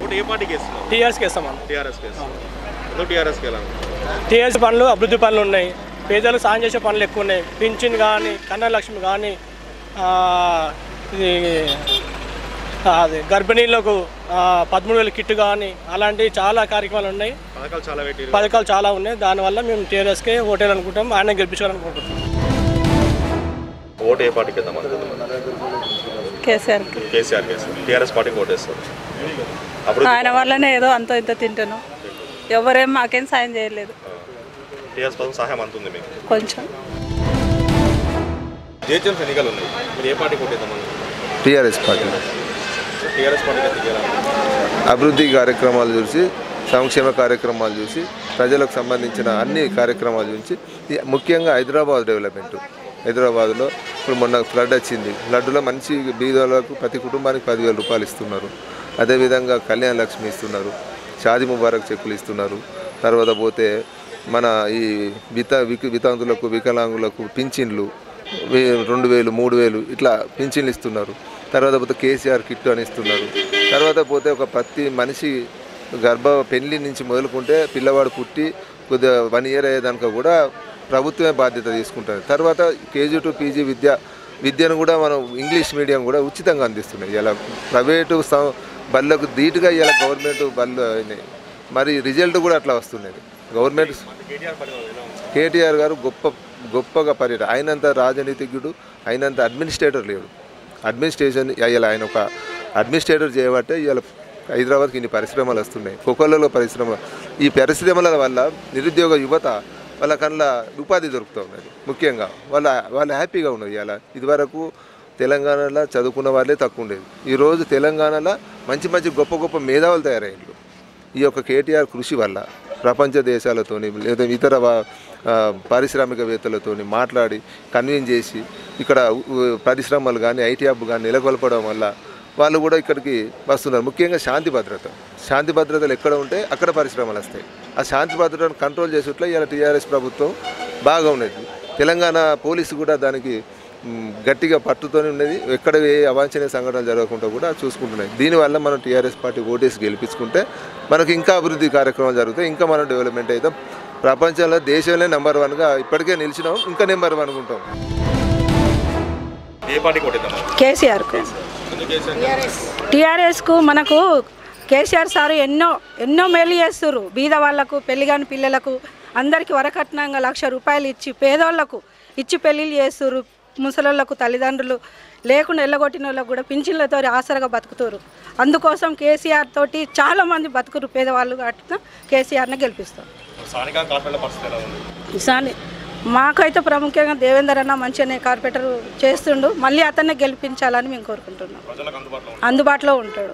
Vote ఏ పార్టీకి వేస్తున్నారు టీఆర్ఎస్కి ఇస్తామన్న టీఆర్ఎస్కి వేస్తున్నారు ఎందుకు టీఆర్ఎస్కి వెళ్ళాలి టీఆర్ఎస్ పనులు అభివృద్ధి పనులు ఉన్నాయి పేదలకు సాయం చేసే పనులు ఎక్కువ ఉన్నాయి పింఛన్ కానీ కన్యాలక్ష్మి కానీ ఇది ఆ, అది గర్భిణీలకు ఆ, పదమూడు వేల కిట్ కానీ అలాంటి చాలా కార్యక్రమాలు ఉన్నాయి పథకాలు చాలా పెట్టి పథకాలు చాలా ఉన్నాయి దానివల్ల మేము టీఆర్ఎస్కే ఓటేయాలనుకుంటాం ఆయన గెలిపించాలనుకుంటున్నాం ఓటు ఏ పార్టీకి వేద్దాం అనుకుంటున్నారు కేసీఆర్కి కేసీఆర్ వేస్తారు టీఆర్ఎస్ పార్టీకి ఓటు వేస్తారు అభివృద్ధి ఆయన వల్లనే ఏదో అంత ఇంత తింటాను ఎవరేం మాకేం సాయం చేయలేదు టీఆర్ఎస్ పథకం సహాయం అందుతుంది మీకు కొంచెం జిహెచ్ఎంసీ ఎన్నికలు ఉన్నాయి మీరు ఏ పార్టీకి ఓటు వేద్దాం అనుకుంటున్నారు టీఆర్ఎస్ పార్టీ టీఆర్ఎస్ పార్టీకి ఎందుకు వేయాలి అభివృద్ధి కార్యక్రమాలు చూసి సంక్షేమ కార్యక్రమాలు చూసి ప్రజలకు సంబంధించిన అన్ని కార్యక్రమాలు చూసి ఈ- ముఖ్యంగా హైదరాబాద్ డెవలప్మెంట్ హైదరాబాద్లో ఇప్పుడు మొన్న ఫ్లడ్ వచ్చింది ఫ్లడ్లో మంచి బీదోళ్ళకు ప్రతి కుటుంబానికి పదివేల రూపాయలు ఇస్తున్నారు అదేవిధంగా కళ్యాణ లక్ష్మి ఇస్తున్నారు షాది ముబారక్ చెక్కులు ఇస్తున్నారు తర్వాత పోతే మన ఈ విత విక వితాంతులకు వికలాంగులకు పింఛన్లు వే- రెండు వేలు మూడు వేలు ఇట్లా పింఛన్లు ఇస్తున్నారు తర్వాత పోతే కేసీఆర్ కిట్ అని ఇస్తున్నారు తర్వాత పోతే ఒక ప్రతి మనిషి గర్భ పెళ్లి నుంచి మొదలుకుంటే పిల్లవాడు పుట్టి కొద్దిగా వన్ ఇయర్ అయ్యేదానికి కూడా ప్రభుత్వమే బాధ్యత తీసుకుంటుంది తర్వాత కేజీ టు పీజీ విద్య విద్యను కూడా మనం ఇంగ్లీష్ మీడియం కూడా ఉచితంగా అందిస్తున్నాయి ఇలా ప్రైవేటు సం- బళ్ళకు ధీటుగా ఇలా గవర్నమెంట్ బళ్ళు అయినాయి మరి రిజల్ట్ కూడా అట్లా వస్తున్నది గవర్నమెంట్ కేటీఆర్ గారు గొప్ప గొప్పగా పర్యటన ఆయనంత రాజనీతిజ్ఞుడు ఆయనంత అడ్మినిస్ట్రేటర్ లేడు అడ్మినిస్ట్రేషన్ ఇలా ఆయన ఒక అడ్మినిస్ట్రేటర్ చేయబట్టే ఇవాళ హైదరాబాద్కి ఇన్ని పరిశ్రమలు వస్తున్నాయి కొకొల్లలో పరిశ్రమ ఈ పరిశ్రమల వల్ల నిరుద్యోగ యువత వాళ్ళ కళ్ళ ఉపాధి దొరుకుతూ ఉన్నది ముఖ్యంగా వాళ్ళ వాళ్ళు హ్యాపీగా ఉన్నది ఇలా ఇదివరకు తెలంగాణలో చదువుకున్న వాళ్ళే తక్కువ ఉండేది ఈరోజు తెలంగాణలో మంచి మంచి గొప్ప గొప్ప మేధావులు తయారయ్యారు ఈ యొక్క కేటీఆర్ కృషి వల్ల ప్రపంచ దేశాలతోని లేదా ఇతర వా- ఆ, పారిశ్రామికవేత్తలతోని మాట్లాడి కన్విన్స్ చేసి ఇక్కడ ఉ- ఉ- పరిశ్రమలు కానీ ఐటీ హబ్ కానీ నెలకొల్పడం వల్ల వాళ్ళు కూడా ఇక్కడికి వస్తున్నారు ముఖ్యంగా శాంతి భద్రత శాంతి భద్రతలు ఎక్కడ ఉంటే అక్కడ పరిశ్రమలు వస్తాయి ఆ శాంతి భద్రతను కంట్రోల్ చేసేట్లా ఇలా టీఆర్ఎస్ ప్రభుత్వం బాగా ఉన్నది తెలంగాణ పోలీసు కూడా దానికి మ్, గట్టిగా పట్టుతోనే ఉన్నది ఎక్కడ ఏ అవాంఛనీయ సంఘటనలు జరగకుండా కూడా చూసుకుంటున్నాయి దీనివల్ల మనం టీఆర్ఎస్ పార్టీ ఓటేసి గెలిపించుకుంటే మనకి ఇంకా అభివృద్ధి కార్యక్రమాలు జరుగుతాయి ఇంకా మనం డెవలప్మెంట్ అవుతాం ప్రపంచంలో దేశంలో నెంబర్ వన్గా ఇప్పటికే నిలిచినాం ఇంకా నెంబర్ వన్ ఉంటాం ఏ పార్టీకి ఓటు వేద్దాం కేసీఆర్కు ఎందుకు కేసీఆర్ టీఆర్ఎస్కు మనకు కేసీఆర్ సారు ఎన్నో ఎన్నో మేలు చేస్తుర్రు బీద వాళ్లకు పెళ్లి కాని పిల్లలకు అందరికీ వరకట్నంగా లక్ష రూపాయలు ఇచ్చి పేదోళ్లకు ఇచ్చి పెళ్ళిళ్ళు చేస్తుర్రు ముసలోళ్ళకు తల్లిదండ్రులు లేకుండా ఎల్లగొట్టిన వాళ్ళకు కూడా పింఛన్లతో ఆసరగా బతుకుతారు అందుకోసం కేసీఆర్ తోటి చాలా మంది బతుకురు పేదవాళ్ళు కాబట్టి కేసీఆర్ని గెలిపిస్తారు స్థానిక కార్పొరేట్ల పరిస్థితి ఎలా ఉంది సాని మాకైతే ప్రాముఖ్యంగా దేవేందర్ అన్న మంచిగానే కార్పొరేటర్ చేస్తుండు మళ్ళీ అతన్నే గెలిపించాలని మేము కోరుకుంటున్నాం ప్రజలకు అందుబాటులో ఉంది అందుబాటులో ఉంటాడు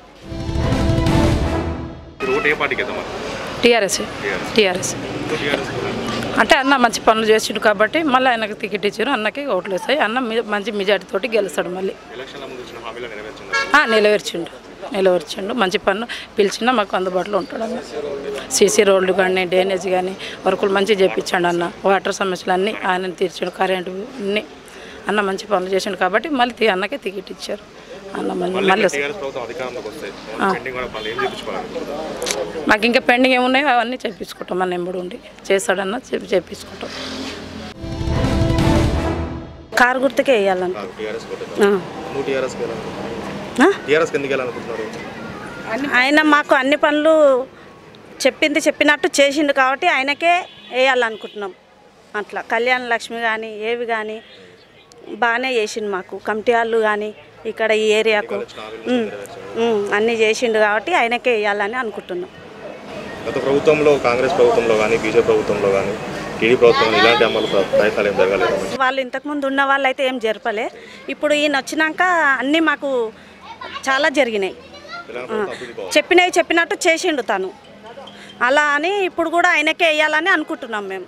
మీరు ఓటు ఏ పార్టీకి వేద్దాం టీఆర్ఎస్ టీఆర్ఎస్ ఎందుకు టీఆర్ఎస్ అంటే అన్న మంచి పనులు చేసిండు కాబట్టి మళ్ళీ ఆయనకు టికెట్ ఇచ్చారు అన్నకి ఓట్లు వస్తాయి అన్న మీ- మంచి మెజార్టీ తోటి గెలుస్తాడు మళ్ళీ ఎలక్షన్ల ముందు ఇచ్చిన హామీలు నెరవేర్చింది ఆ, నెరవేర్చిండు నెరవేర్చిండు మంచి పనులు పిలిచినా మాకు అందుబాటులో ఉంటాడు అన్న సీసీ రోడ్లు కానీ డ్రైనేజ్ కానీ వర్కులు మంచిగా చేపించాడు అన్న వాటర్ సమస్యలు అన్నీ ఆయన తీర్చాడు కరెంటు అన్నీ అన్న మంచి పనులు చేసిండు కాబట్టి మళ్ళీ తి- అన్నకే టికెట్ ఇచ్చారు అన్న మళ్ళీ మళ్ళీ వస్తాడు. టీఆర్ఎస్ ప్రభుత్వం అధికారంలోకి వస్తాయి పెండింగ్ కూడా పనులు ఏం చేయించుకోవాలి మాకు ఇంకా పెండింగ్ ఏమున్నాయో అవన్నీ చేపించుకుంటాం మన ఎంబడి ఉండి చేస్తాడన్న చెప్పి చేపించుకుంటాం కారు గుర్తుకే వేయాలను టీఆర్ఎస్ నువ్వు టీఆర్ఎస్కి వెళ్ళాలనుకుంటున్నావు టీఆర్ఎస్కి ఎందుకు వెళ్ళాలనుకుంటున్నారు ఆయన మాకు అన్ని పనులు చెప్పింది చెప్పినట్టు చేసిండు కాబట్టి ఆయనకే వేయాలనుకుంటున్నాం అట్లా కళ్యాణ లక్ష్మి కానీ ఏవి కానీ బాగానే చేసిండు మాకు కమిటీ వాళ్ళు కానీ ఇక్కడ ఈ ఏరియాకు ఉమ్, ఉమ్, అన్నీ చేసిండు కాబట్టి ఆయనకే వేయాలని అనుకుంటున్నాం గత ప్రభుత్వంలో కాంగ్రెస్ ప్రభుత్వంలో కానీ బీజేపీ ప్రభుత్వంలో కానీ టీడీ ప్రభుత్వంలో ఇలాంటి అమలు ప్ర- ప్రయత్నాలు ఏం జరగలేదు వాళ్ళు ఇంతకుముందు ఉన్న వాళ్ళు అయితే ఏం జరపలే ఇప్పుడు ఈయన వచ్చినాక అన్నీ మాకు చాలా జరిగినాయి తెలంగాణ ప్రభుత్వం అభివృద్ధి బాగుంది. చెప్పినవి చెప్పినట్టు చేసిండు తను అలా అని ఇప్పుడు కూడా ఆయనకే వేయాలని అనుకుంటున్నాం మేము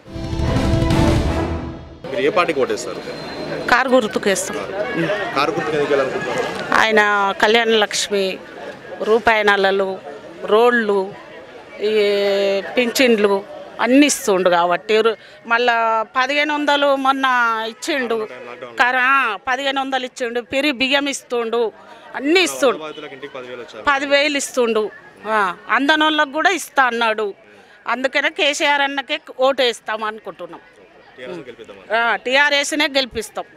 మీరు ఏ పార్టీకి ఓటేస్తారు కారు గుర్తుకు వేస్తాం కారు గుర్తుకు ఎందుకు వెళ్ళాలనుకుంటున్నారు ఆయన కళ్యాణ లక్ష్మి రూపాయి నల్లలు రోడ్లు ఈ పింఛన్లు అన్నీ ఇస్తుండు కాబట్టి రు- మళ్ళా పదిహేను వందలు మొన్న ఇచ్చిండు కరా పదిహేను వందలు ఇచ్చిండు పెరిగి బియ్యం ఇస్తుండు అన్నీ ఇస్తుండు బాధితులకు ఇంటికి పదివేలు వచ్చారు పదివేలు ఇస్తుండు ఆ, అందనోళ్ళకు కూడా ఇస్తా అన్నాడు అందుకనే కేసీఆర్ అన్నకే ఓటు వేస్తాం అనుకుంటున్నాం టీఆర్ఎస్నే గెలిపిస్తాం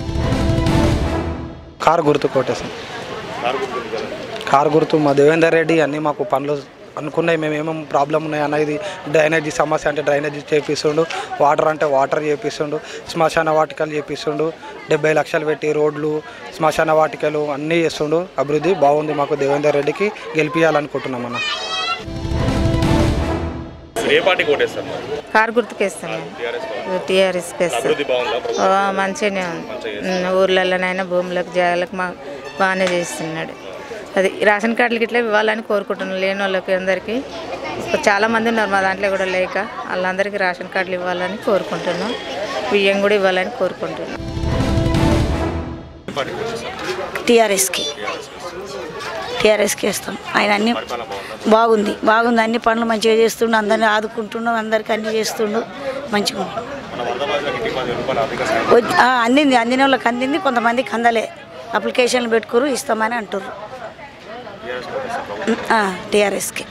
కారు గుర్తు కొట్టేసాం కారు గుర్తు మా దేవేందర్ రెడ్డి అన్నీ మాకు పనులు అనుకున్నాయి మేము ఏమేమి ప్రాబ్లం ఉన్నాయి అన్నది డ్రైనేజీ సమస్య అంటే డ్రైనేజీ చేపిస్తుండు వాటర్ అంటే వాటర్ చేపిస్తుండు శ్మశాన వాటికలు చేపిస్తుండు డెబ్బై లక్షలు పెట్టి రోడ్లు శ్మశాన వాటికలు అన్నీ చేస్తుండు అభివృద్ధి బాగుంది మాకు దేవేందర్ రెడ్డికి గెలిపించాలనుకుంటున్నాం అన్న ఏ పార్టీకి ఓటేస్తారు మరి కారు గుర్తుకేస్తాం టీఆర్ఎస్ టీఆర్ఎస్కి వేస్తాం అభివృద్ధి బాగుందా ఆ, మంచిగానే ఉంది ఉమ్, ఊర్లలోనైనా భూములకు జాగాలకు మా బాగానే చేస్తున్నాడు అది రేషన్ కార్డులకి ఇట్లా ఇవ్వాలని కోరుకుంటున్నాను లేని వాళ్ళకి అందరికీ చాలా మంది ఉన్నారు మా దాంట్లో కూడా లేక వాళ్ళందరికీ రేషన్ కార్డులు ఇవ్వాలని కోరుకుంటున్నాం బియ్యం కూడా ఇవ్వాలని కోరుకుంటున్నాం ఏ పార్టీకి వచ్చేస్తారు టీఆర్ఎస్కి టీఆర్ఎస్కి వేస్తాం ఆయన అన్ని బాగుంది బాగుంది అన్ని పనులు మంచిగా చేస్తుండు అందరిని ఆదుకుంటుండు అందరికి అన్ని చేస్తుండు మంచిగా ఉంది. మన వంద రోజుల ఇంటికి పది రూపాయలు ఆర్థిక సాయం వద్- ఆ, అందింది అందిన వాళ్ళకి అందింది కొంతమందికి అందలే అప్లికేషన్లు పెట్టుకురు ఇస్తామని అంటారు టీఆర్ఎస్కి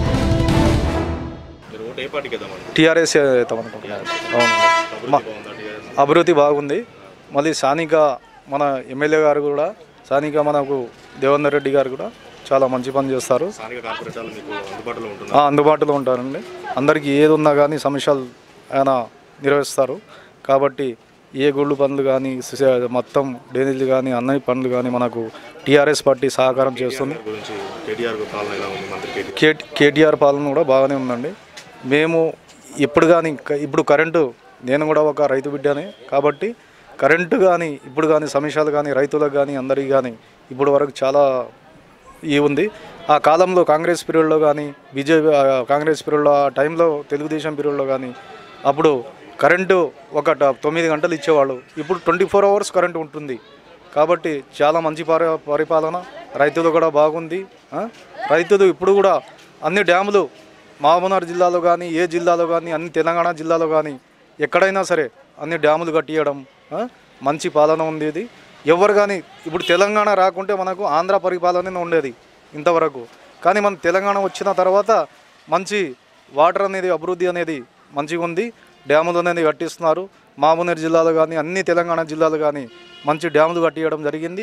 మీరు ఓటు ఏ పార్టీకి వేద్దామని టీఆర్ఎస్ అవుతాం అనుకుంటున్నాను అవును మా- అభివృద్ధి బాగుంది మళ్ళీ స్థానిక మన ఎమ్మెల్యే గారు కూడా స్థానిక మనకు దేవేందర్ రెడ్డి గారు కూడా చాలా మంచి పని చేస్తారు స్థానిక కార్పొరేటర్లు మీకు అందుబాటులో ఉంటున్నారు ఆ, అందుబాటులో ఉంటారండి అందరికీ ఏది ఉన్నా కానీ సమస్యలు ఆయన నిర్వహిస్తారు కాబట్టి ఏ గుళ్ళు పనులు కానీ స- మొత్తం డ్రైనేజీలు కానీ అన్ని పనులు కానీ మనకు టీఆర్ఎస్ పార్టీ సహకారం చేస్తుంది గురించి కేటీఆర్ పాలన ఎలా ఉంది మంత్రి కేటీఆర్ కే కేటీఆర్ పాలన కూడా బాగానే ఉందండి మేము ఇప్పుడు కానీ ఇప్పుడు కరెంటు నేను కూడా ఒక రైతు బిడ్డనే కాబట్టి కరెంటు కానీ ఇప్పుడు కానీ సమస్యలు కానీ రైతులకు కానీ అందరికీ కానీ ఇప్పుడు వరకు చాలా ఈ ఉంది ఆ కాలంలో కాంగ్రెస్ పీరియడ్లో కానీ బీజేపీ ఆ కాంగ్రెస్ పీరియడ్లో ఆ టైంలో తెలుగుదేశం పీరియడ్లో కానీ అప్పుడు కరెంటు ఒక ట- తొమ్మిది గంటలు ఇచ్చేవాళ్ళు ఇప్పుడు ట్వంటీ ఫోర్ అవర్స్ కరెంటు ఉంటుంది కాబట్టి చాలా మంచి పరి పరిపాలన రైతులు కూడా బాగుంది ఆ? రైతులు ఇప్పుడు కూడా అన్ని డ్యాములు మహబూబ్నగర్ జిల్లాలో కానీ ఏ జిల్లాలో కానీ అన్ని తెలంగాణ జిల్లాలో కానీ ఎక్కడైనా సరే అన్ని డ్యాములు కట్టియడం ఆ? మంచి పాలన ఉంది ఇది ఎవరు కానీ ఇప్పుడు తెలంగాణ రాకుంటే మనకు ఆంధ్ర పరిపాలన ఉండేది ఇంతవరకు కానీ మన తెలంగాణ వచ్చిన తర్వాత మంచి వాటర్ అనేది అభివృద్ధి అనేది మంచిగా ఉంది డ్యాములు అనేది కట్టిస్తున్నారు మహబూబ్నగర్ జిల్లాలో కానీ అన్ని తెలంగాణ జిల్లాలు కానీ మంచి డ్యాములు కట్టియడం జరిగింది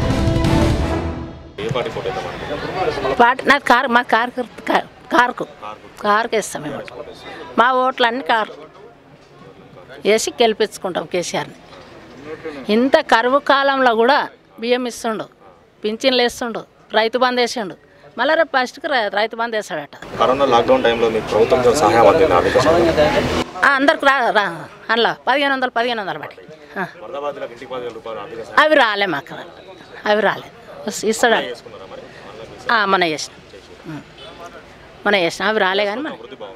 ఏ పార్టీకి ఓటు వేద్దామని పాట నాకు కారు మా కారు గుర్తు కా- కారుకు కారుకు వేస్తాం మేము ఓటు. మా ఓట్లు అన్ని కారు వేసి గెలిపించుకుంటాం కేసీఆర్ని ఇంత కరువు కాలంలో కూడా బియ్యం ఇస్తుండు పింఛన్లు వేస్తుండు రైతు బంద్ వేసిండు మళ్ళీ రేపు ఫస్ట్కి రై- రైతు బంద్ వేస్తాడట కరోనా లాక్డౌన్ టైంలో మీకు ప్రభుత్వం సహాయం అందింది ఆర్థిక సహాయం ఆ, అందరికి రా రా అందులో పదిహేను వందలు పదిహేను వందలు పడి ఆ, వరదాబాద్లకు ఇంటికి పది వేల రూపాయలు ఆర్థిక సహాయం అవి రాలే మాకు అవి రాలే ఇస్తాడు చేసుకున్నారా మరి మన చేసినాం ఉం. మన చేసినాం అవి రాలే కానీ మన అభివృద్ధి బాగుంది